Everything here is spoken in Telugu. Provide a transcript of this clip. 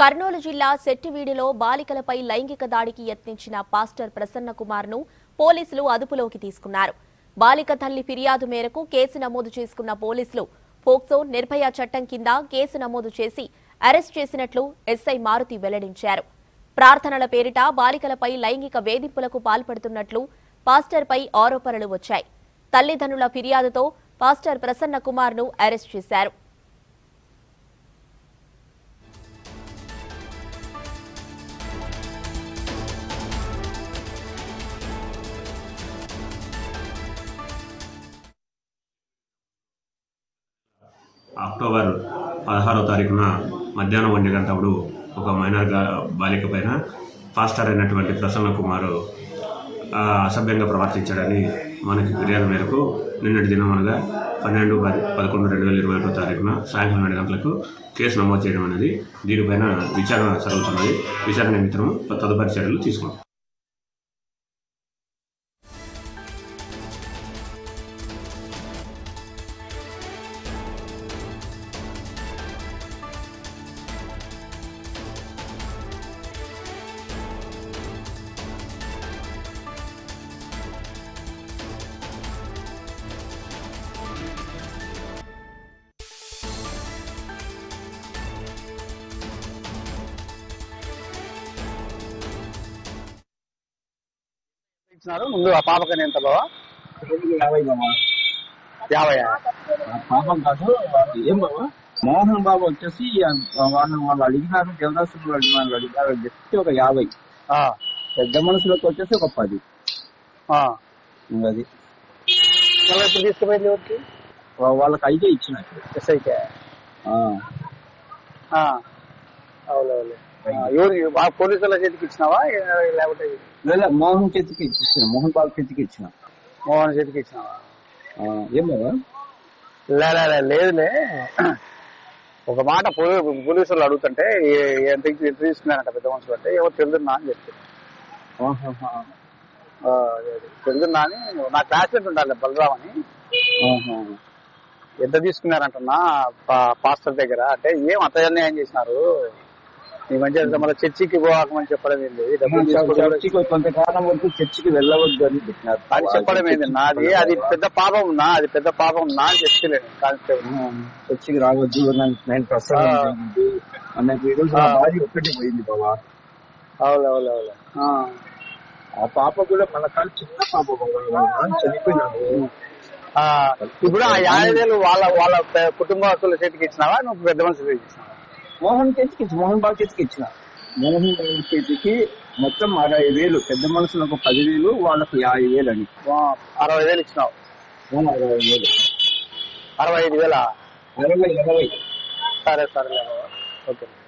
కర్నూలు జిల్లా శెట్టివీడిలో బాలికలపై లైంగిక దాడికి యత్నించిన పాస్టర్ ప్రసన్న కుమార్ ను పోలీసులు అదుపులోకి తీసుకున్నారు బాలిక తల్లి ఫిర్యాదు మేరకు కేసు నమోదు చేసుకున్న పోలీసులు పోక్సో నిర్భయ చట్టం కింద కేసు నమోదు చేసి అరెస్ట్ చేసినట్లు ఎస్ఐ మారుతి వెల్లడించారు ప్రార్థనల పేరిట బాలికలపై లైంగిక వేధింపులకు పాల్పడుతున్నట్లు పాస్టర్పై ఆరోపణలు వచ్చాయి తల్లిదండ్రుల ఫిర్యాదుతో పాస్టర్ ప్రసన్న కుమార్ ను అరెస్ట్ చేశారు అక్టోబర్ పదహారో తారీఖున మధ్యాహ్నం ఒంటి గంటప్పుడు ఒక మైనర్ గా- బాలిక పైన పాస్టర్ అయినటువంటి ప్రసన్న కుమారు ఆ, అసభ్యంగా ప్రవర్తించాడని మనకి ఫిర్యాదు మేరకు నిన్నటి దినం అనగా పన్నెండు పది పదకొండు రెండు వేల ఇరవై ఒకటో తారీఖున సాయంత్రం రెండు గంటలకు కేసు నమోదు చేయడం అనేది దీనిపైన విచారణ జరుగుతున్నది విచారణ నిమిత్తం తదుపరి చర్యలు తీసుకుంటాం ఇచ్చినారు ముందు ఆ పాపకని ఎంత బావా యాభై బాబా యాభై పాపం కాదు ఏం బాబా మోహన్ బాబు వచ్చేసి ఆ వాళ్ళు వాళ్ళు అడిగినారు దేవదాసులు అడిగినారు అడిగినారు చెప్తే ఒక యాభై ఆ, పెద్ద మనుషులకు వచ్చేసి ఒక పది ఆ. ఇంకా అది మళ్ళీ ఇప్పుడు తీసుకుపోయింది ఎవరికి వా- వాళ్ళకి ఐదే ఇచ్చినట్టు ఎస్ఐకే అవులవులే ఎవరు ఆ పోలీసుల చేతికి ఇచ్చినావా ఏ- లేకపోతే లేదా మోహన్ చేతికి ఇచ్చిన మోహన్ బాబు చేతికి ఇచ్చిన మోహన్ చేతికి ఇచ్చినావా ఆ, ఏం బాబా లే లే, లే, లేదులే ఒక మాట పోలీ- పోలీసులు అడుగుతుంటే ఏ- ఎంత ఎంత తీసుకున్నారంట పెద్ద మనుషులు అంటే ఎవరు తెలుదున్నా అని చెప్తే ఆహాహా. తెలుదున్నా అని నా క్లాస్మేట్ ఉండాలి బలరామ్ అని ఆహా. ఎంత తీసుకున్నారంటున్నా పా- పాస్టర్ దగ్గర అంటే ఏం అంత అన్యాయం చేసినారు ఈ మధ్య మళ్ళీ చర్చికి పోవాకమని చెప్పడం ఏంది డబ్బులు తీసుకోవడం చర్చికి కొంతకాలం వరకు చర్చికి వెళ్ళవద్దు అని పెట్టినారు అని చెప్పడం ఏంది నాది అది పెద్ద పాపం నా అది పెద్ద పాపం నా అని చెప్తలేను కానిస్టేబుల్ ఆ, చర్చికి రావద్దు నన్ను నేను ప్రసంగం ఆ. చేయొద్దు అన్న ఈరోజు నా భార్య ఒక్కటి పోయింది బాబా అవును అవును అవును ఆ. ఆ పాప కూడా మన కాదు చిన్న పాప బాబా వాళ్ళ నాన్న చనిపోయినాడు ఆ, ఇప్పుడు ఆ యాభై వేలు వాళ్ళ వాళ్ళ పె- కుటుంబస్తుల చేతికి ఇచ్చినావా నువ్వు పెద్ద మనుషుల చేతికి ఇచ్చినావా మోహన్ చేతికి ఇచ్చి మోహన్ బాబు చేతికి ఇచ్చిన మోహన్ బాబు చేతికి మొత్తం అరవై వేలు పెద్ద మనుషులకు పదివేలు వాళ్ళకు యాభై వేలు అని ఆ, అరవై వేలు ఇచ్చినావు ఆ, అరవై వేలు అరవై ఐదు వేలా అరవై ఇరవై సరే సరే ఓకే